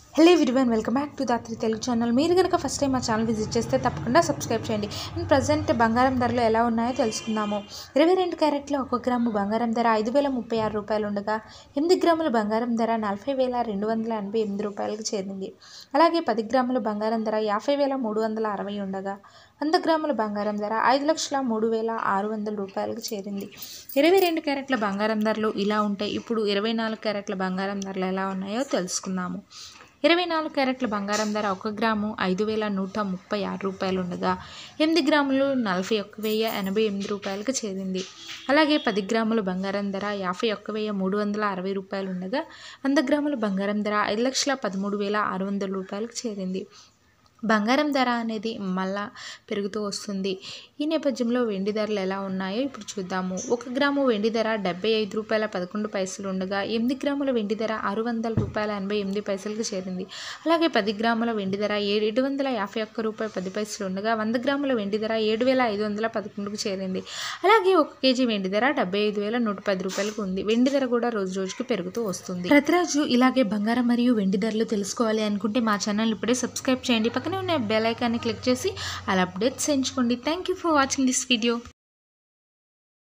hello everyone welcome back to Dhatri Telugu channel మీరు కనుక first time మా ఛానల్ విజిట్ చేస్తే తప్పకుండా సబ్స్క్రైబ్ చేయండి అండ్ ప్రజెంట్ బంగారం ధరలు ఎలా ఉన్నాయో తెలుసుకుందాము ఇరవై రెండు క్యారెట్లో ఒక గ్రాము బంగారం ధర ఐదు వేల ముప్పై ఆరు రూపాయలు ఉండగా ఎనిమిది గ్రాముల బంగారం ధర నలభై వేల రెండు వందల ఎనభై ఎనిమిది రూపాయలకు చేరింది అలాగే పది గ్రాముల బంగారం ధర యాభై వేల మూడు వందల అరవై ఉండగా వంద గ్రాముల బంగారం ధర ఐదు లక్షల మూడు వేల ఆరు వందల రూపాయలకు చేరింది ఇరవై రెండు క్యారెట్ల బంగారం ధరలు ఇలా ఉంటాయి ఇప్పుడు ఇరవై నాలుగు క్యారెట్ల బంగారం ధరలు ఎలా ఉన్నాయో తెలుసుకుందాము ఇరవై నాలుగు క్యారెట్ల బంగారం ధర ఒక గ్రాము ఐదు వేల నూట ముప్పై ఆరు రూపాయలు ఉండగా ఎనిమిది గ్రాములు నలభై ఒక్క వెయ్యి ఎనభై ఎనిమిది రూపాయలకు చేరింది అలాగే పది గ్రాముల బంగారం ధర యాభై ఒక్క వెయ్యి మూడు వందల అరవై రూపాయలు ఉండగా వంద గ్రాముల బంగారం ధర ఐదు లక్షల పదమూడు వేల ఆరు వందల రూపాయలకు చేరింది బంగారం ధర అనేది మళ్ళా పెరుగుతూ వస్తుంది ఈ నేపథ్యంలో వెండి ధరలు ఎలా ఉన్నాయో ఇప్పుడు చూద్దాము ఒక గ్రాము వెండి ధర డెబ్బై ఐదు రూపాయల పదకొండు పైసలు ఉండగా ఎనిమిది గ్రాముల వెండి ధర ఆరు వందల రూపాయల ఎనభై ఎనిమిది పైసలకు చేరింది అలాగే పది గ్రాముల వెండి ధర ఏడు వందల యాభై ఒక్క రూపాయల పది పైసలు ఉండగా వంద గ్రాముల వెండి ధర ఏడు వేల ఐదు వందల పదకొండుకు చేరింది అలాగే ఒక కేజీ వెండి ధర డెబ్బై ఐదు వేల నూట పది రూపాయలకు ఉంది వెండి ధర కూడా రోజు రోజుకి పెరుగుతూ వస్తుంది ప్రతిరోజు ఇలాగే బంగారం మరియు వెండి ధరలు తెలుసుకోవాలి అనుకుంటే మా ఛానల్ ఇప్పుడే సబ్స్క్రైబ్ చేయండి పక్కనే ఉన్న బెల్ ఐకాన్ని క్లిక్ చేసి అలా అప్డేట్స్ ఎంచుకోండి thank you for watching this video